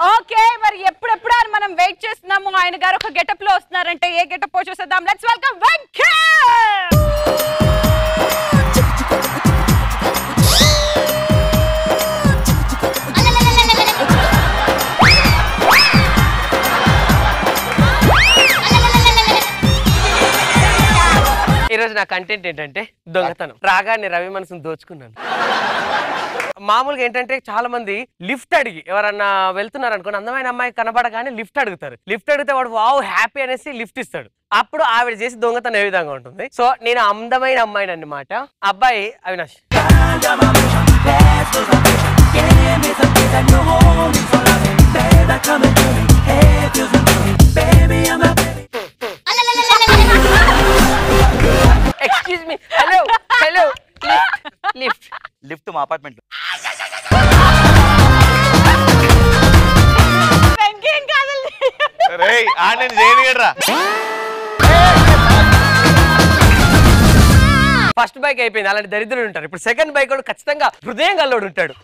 Okay మరి ఎప్పుడెప్పుడు అని మనం వెయిట్ చేస్తున్నాము ఆయన గారు ఒక గెటప్ లో వస్తున్నారంటే ఏ గెటప్ చూసేద్దాం లెట్స్ వెల్కమ్ వెంకట్ ఈ రోజు నా కంటెంట్ ఏంటంటే దొంగతనం రాగానే రవి మనసును దోచుకున్నాను మామూలుగా ఏంటంటే చాలా మంది లిఫ్ట్ అడిగి ఎవరన్నా వెళ్తున్నారు అనుకోని అందమైన అమ్మాయి కనబడగానే లిఫ్ట్ అడుగుతారు లిఫ్ట్ అడిగితే వాడు వావ్ హ్యాపీ అనేసి లిఫ్ట్ ఇస్తాడు అప్పుడు ఆవిడ చేసి దొంగతనం ఏ విధంగా ఉంటుంది సో నేను అందమైన అమ్మాయిని అన్నమాట అబ్బాయి Avinash excuse me hello hello lift lift మా అపార్ట్మెంట్ వెంకీ ఏం కాదండి రేయ్ ఆడిని చేయనియడ్రా ఫస్ట్ బైక్ అయిపోయింది అలాంటి దరిద్రులు ఉంటారు ఇప్పుడు సెకండ్ బైక్ కూడా ఖచ్చితంగా హృదయం గల్లోడు ఉంటాడు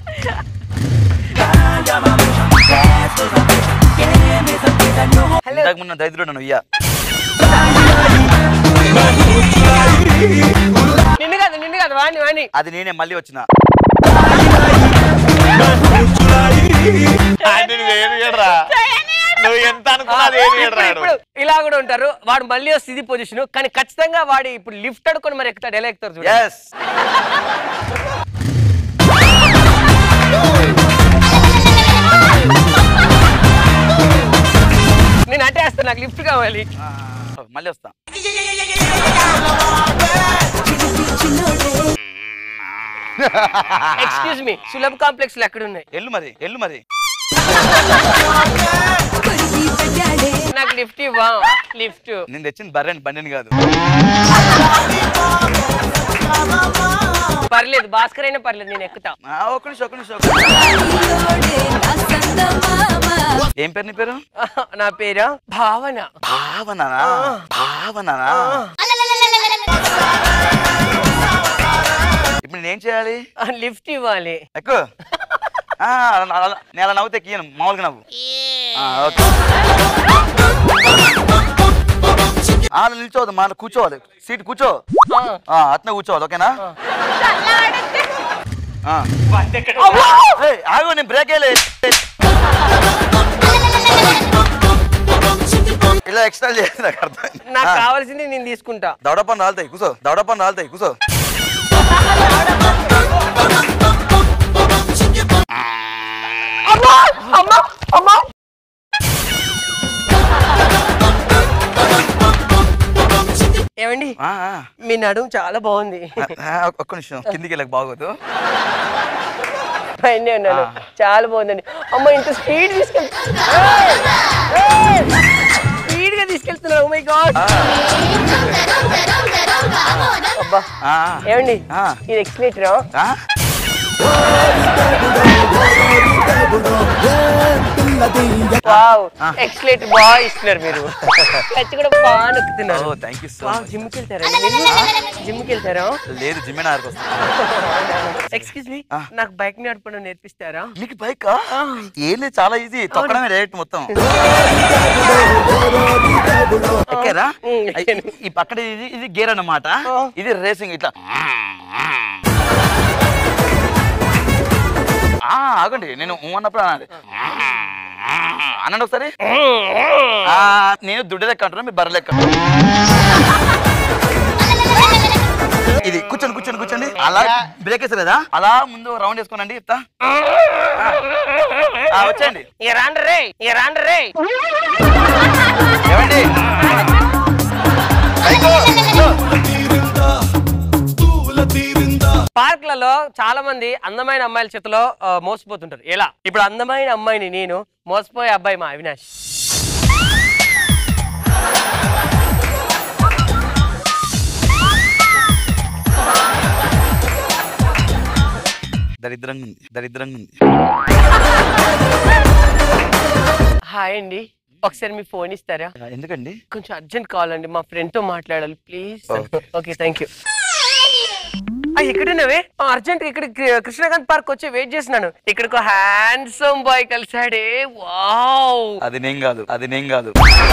హలో ఇంతకు ముందు దరిద్రుడు నన్ను ఇయ్యా నిన్ను కాదు నిన్ను కాదు వాణి వాణి అది నేనే మళ్ళీ వచ్చిన ఆడిని చేయనియడ్రా నువ్వు ఎంత అనుకున్నా అది ఇప్పుడు చేయనియడ్రా ఇప్పుడు ఇలా కూడా ఉంటారు వాడు మళ్ళీ వస్తుంది ఇది పొజిషన్ కానీ ఖచ్చితంగా వాడు ఇప్పుడు లిఫ్ట్ అడుకొని మరి ఎక్కుతాడు ఎలా ఎక్కుతారు చూడండి ఎస్ నేను అటే వేస్తాను నాకు లిఫ్ట్ కావాలి మళ్ళీ వస్తా ఎక్స్క్యూజ్ మీ సులభ్ కాంప్లెక్స్ ఎక్కడ ఉన్నాయి ఎల్లు మరి ఎల్లు మరి నాకు లిఫ్ట్ ఇవ్వా లిఫ్ట్ నేను తెచ్చింది బర్రెని బండిని కాదు పర్లేదు భాస్కర్ అయినా పర్లేదు నేను ఎక్కుతా ఆ, ఒక్క నిమిషం ఒక్క నిమిషం ఒక్క నిమిషం. ఏం పేరు నీ పేరు నా పేరు భావన భావననా భావననా ఇప్పుడు నేనేం చేయాలి లిఫ్ట్ ఇవ్వాలి ఎక్కువ ఆ, అలా- అలా- నేను అలా నవ్వుతే ఎక్కియను మామూలుగా నవ్వు ఆ, ఓకే ఆ, అలా నిల్చోవద్దు మా కూర్చోవాలి సీట్ కూర్చో ఆ. ఆ, అట్నే కూర్చోవాలి ఓకేనా ఆ. ఏయ్, ఆగు నేను బ్రేక్ వేయలే ఇలా ఎక్స్ట్రా చేయదు నాకు అర్థం నాకు ఆ, కావాల్సింది నేను తీసుకుంటా దవడపని రాలుతాయి కూర్చో దవడపని రాలుతాయి కూర్చో అమ్మా అమ్మా అమ్మా ఏమండి ఆ, ఆ. మీ నడుము చాలా బాగుంది ఆ, ఒక్క నిమిషం కిందికి వెళ్ళక బాగోదు పైన ఉన్నాను చాలా బాగుందండి అమ్మ ఇంత స్పీడ్ తీసుకెళ్తా స్పీడ్ గా తీసుకెళ్తున్నారు మై గాడ్ ఆ, అబ్బా ఆ, ఏమండి ఆ. ఇది ఎక్స్లేటరా ఆ? వావ్ ఎక్స్లేటర్ బాగా ఇస్తున్నారు మీరు ఖర్చు కూడా బాగా నొక్కుతున్నారు oh thank you so wow much జిమ్కి వెళ్తారా మీరు జిమ్కి వెళ్తారా లేదు జిమ్ ఆర్కి వస్తుంది ఎక్స్క్యూజ్ మీ ఆ. నాకు బైక్ నడపడం నేర్పిస్తారా మీకు బైక్ ఏం లేదు చాలా ఈజీ తొక్కడమే డైరెక్ట్ మొత్తం ఎక్కారా ఉమ్, ఎక్కాను. ఈ పక్కన ఇది ఇది గేర్ అన్నమాట ఆ. ఇది రేసింగ్ ఇట్లా ఆ, ఆగండి నేను ఊ అన్నప్పుడు అనాలి అనండి ఒకసారి ఆ, నేను దుడ్డు లెక్క అంటున్నా మీరు బర్రె లెక్క అంటున్నారు. ఇది కూర్చోండి కూర్చోండి కూర్చోండి అలా బ్రేక్ వేస్తారు కదా అలా ముందు రౌండ్ వేసుకోనండి చెప్తా ఆ, వచ్చేయండి ఇక రాండి రే ఇక రాండి రే ఏమండి పైకో. పార్క్లలో చాలా మంది అందమైన అమ్మాయిల చేతిలో ఆ, మోసపోతుంటారు ఎలా ఇప్పుడు అందమైన అమ్మాయిని నేను మోసపోయే అబ్బాయి మా అవినాష్ దరిద్రంగా ఉంది దరిద్రంగా ఉంది హాయ్ అండి ఒకసారి మీ ఫోన్ ఇస్తారా ఆ, ఎందుకండి కొంచెం అర్జెంట్ కాల్ అండి మా ఫ్రెండ్ తో మాట్లాడాలి please Okay. Okay thank you ఎక్కడున్నావే అర్జెంట్ ఇక్కడ కృష్ణకాంత్ పార్క్ వచ్చి వెయిట్ చేస్తున్నాను ఇక్కడికి హ్యాండ్సమ్ బాయ్ కలిసాడే వావ్ అది నేను కాదు అది నేను కాదు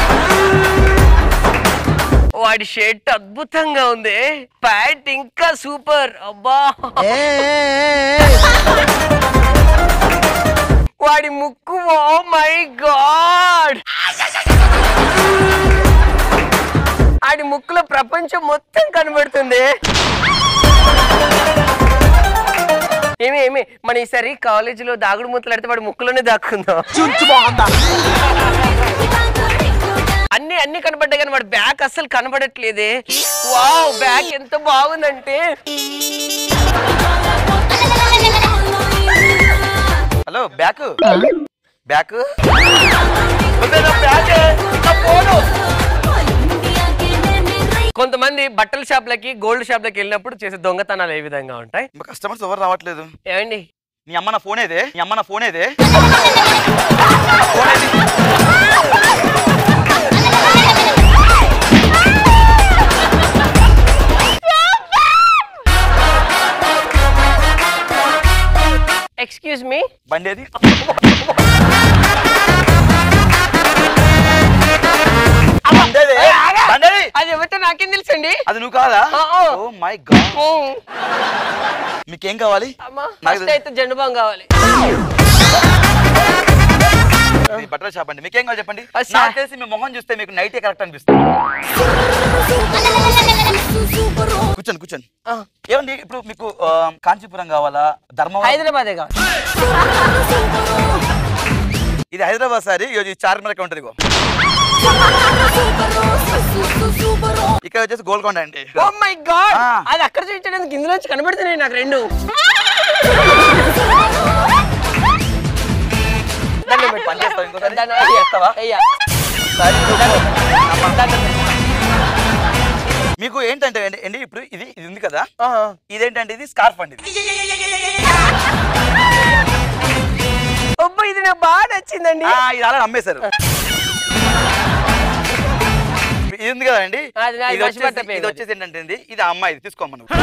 వాడి షర్ట్ అద్భుతంగా ఉంది ప్యాంట్ ఇంకా సూపర్ అబ్బా వాడి ముక్కు ఓ మై గాడ్ ఆడి ముక్కులో ప్రపంచం మొత్తం కనబడుతుంది ఏమి ఏమి మన ఈసారి కాలేజీలో దాగుడు మూతలాడితే వాడి ముక్కులోనే దాక్కుందాం అన్ని అన్ని కనబడ్డాయి కానీ వాడి బ్యాగ్ అస్సలు కనబడట్లేదే వావ్ బ్యాగ్ ఎంత బాగుందంటే హలో బ్యాక్ బ్యాక్ కొంతమంది బట్టల షాప్లకి గోల్డ్ షాప్లకి వెళ్ళినప్పుడు చేసే దొంగతనాలు ఏ విధంగా ఉంటాయి మా కస్టమర్స్ ఎవరు రావట్లేదు ఏమండి నీ అమ్మ నా ఫోన్ ఏదే నీ అమ్మ నా ఫోన్ ఏదే ఎక్స్క్యూజ్ మీ బండి ఏది బండి ఏది? బండి ఏది? అది ఎవరితో నాకేం తెలుసండి అది నువ్వు కాదా ఆ, ఆ. ఓ మై గాడ్ ఓ, మీకేం కావాలి అమ్మా నాకు ఫస్ట్ అయితే జెండు బాం కావాలి ఇది బట్టల షాప్ అండి మీకేం కావాలి చెప్పండి ఆ, నాకు సార్. తెలిసి మీ మొహం చూస్తే మీకు నైటే కరెక్ట్ అనిపిస్తుంది కూర్చోండి కూర్చోండి ఆ, ఏమండి ఇప్పుడు మీకు ఆ, కాంచీపురం కావాలా ధర్మవరం హైదరాబాదే కావాలి ఇది హైదరాబాద్ సారీ ఇది చార్మినార్ ఉంటుంది ఇగో ఇక్కడ వచ్చేసి గోల్కొండ అండి ఓ మై గాడ్ ఆ. అది అక్కడ చూపించడానికి ఇందులోంచి కనబడుతున్నాయి నాకు రెండు దండం పెట్టు. పని చేస్తావా ఇంకోసారి? దండం పని చేస్తావా? అయ్యా. సారీ, అమ్మ. దండం పెట్టు. మీకు ఏంటంటే అండి అండి ఇప్పుడు ఇది ఇది ఉంది కదా ఆ, ఇదేంటంటే ఇది స్కార్ఫ్ అండి ఇది అబ్బా ఇది నాకు బాగా నచ్చిందండి ఆ, ఇది అలా అమ్మేశారు ఇది ఉంది కదండి అది నాది ఇది మసి వచ్చేసి పట్టపోయింది ఇది వచ్చేసి ఏంటంటే అండి, ఇది ఆ అమ్మాయి తీసుకోమ్మా నువ్వు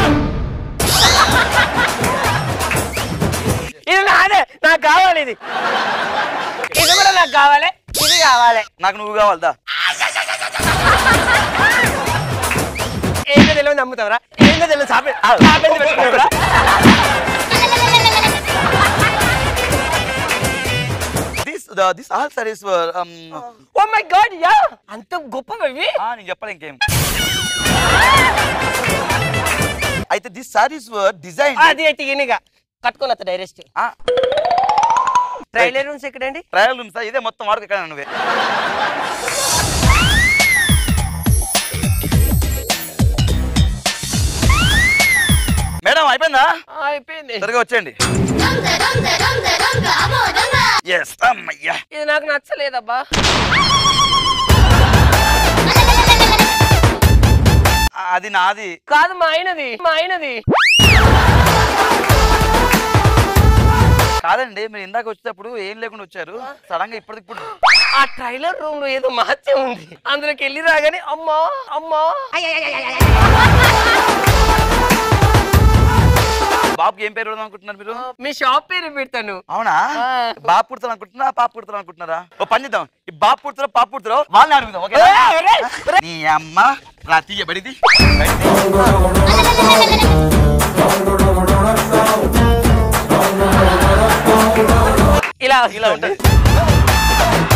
ఇది నాదే నాకు కావాలి ఇది ఇది కూడా నాకు కావాలి ఇది కావాలి నాకు నువ్వు కావాలదా ఏంటో తెలియదు నమ్ముతావరా ఏంటో తెలియదు సాపే సాపేది పెట్టుకున్నావురా? This this all saris oh my God yeah అంత గొప్పవి నేను చెప్పాలి ఇంకేం అయితే దిస్ సారీస్ డిజైన్ అది అయితే ఈయనగా కట్టుకొని వస్తా డైరెక్ట్ ట్రైలర్ రూమ్స్ ఎక్కడండి ట్రయల్ రూమ్స్ ఇదే మొత్తం వాడుకు ఎక్కడ నువ్వే మేడం అయిపోయిందా ఆ, అయిపోయింది త్వరగా వచ్చేయండి ఎస్ అమ్మయ్యా ఇది నాకు నచ్చలేదబ్బా ఆ, అది నాది కాదు మా ఆయనది మా ఆయనది కాదండి మీరు ఇందాక వచ్చేటప్పుడు ఏం లేకుండా వచ్చారు సడన్ గా ఇప్పటికిప్పుడు ఆ ట్రైలర్ రూమ్ లో ఏదో మహత్యం ఉంది అందులోకి వెళ్ళి రాగానే అమ్మా అమ్మా బాబుకి ఏం పేరు పెడదాం అనుకుంటున్నారు మీరు మీ షాప్ పేరు పెడతాను అవునా ఆ. బాబు పుడతారు అనుకుంటున్నా పాప పుడతారు అనుకుంటున్నారా ఓ పని చేద్దాం ఈ బాబు పుడతారో పాప పుడతారో వాళ్ళని అడుగుదాం ఓకే ఏయ్, ఏయ్, ఏయ్. నీ అమ్మ రా తీయ బడిది ఇలా ఇలా ఉంటుంది ఉంటుంది